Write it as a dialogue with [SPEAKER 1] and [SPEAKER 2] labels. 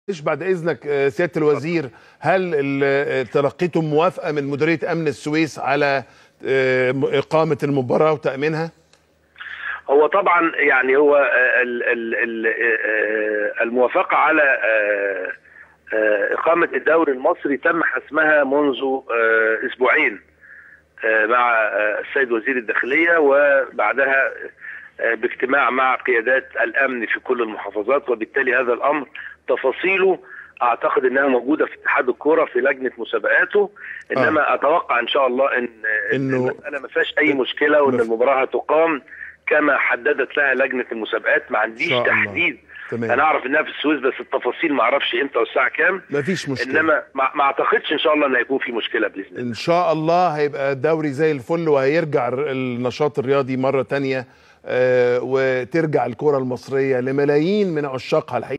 [SPEAKER 1] معلش بعد اذنك آه، سياده الوزير هل ال- تلقيتم موافقه من مديريه امن السويس على آه، م- اقامه المباراه وتامينها؟
[SPEAKER 2] هو طبعا يعني هو آه، ال- ال- ال- آه، الموافقه على آه، آه، اقامه الدوري المصري تم حسمها منذ آه، اسبوعين آه، مع آه، السيد وزير الداخليه وبعدها آه، باجتماع مع قيادات الامن في كل المحافظات وبالتالي هذا الامر تفاصيله اعتقد انها موجوده في اتحاد الكوره في لجنه مسابقاته انما اتوقع ان شاء الله ان آه،
[SPEAKER 1] إنه-
[SPEAKER 2] المساله ما فيهاش اي مشكله وان
[SPEAKER 1] مف-
[SPEAKER 2] المباراه هتقام كما حددت لها لجنه المسابقات ما عنديش
[SPEAKER 1] إن شاء الله.
[SPEAKER 2] تحديد
[SPEAKER 1] تمام.
[SPEAKER 2] انا اعرف انها في السويس بس التفاصيل ما اعرفش امتى والساعه كام
[SPEAKER 1] مفيش مشكله
[SPEAKER 2] انما ما ما اعتقدش ان شاء الله ان هيكون في مشكله باذن الله
[SPEAKER 1] ان شاء الله هيبقى الدوري زي الفل وهيرجع الر- النشاط الرياضي مره تانية آه، وترجع الكره المصريه لملايين من عشاقها الحقيقه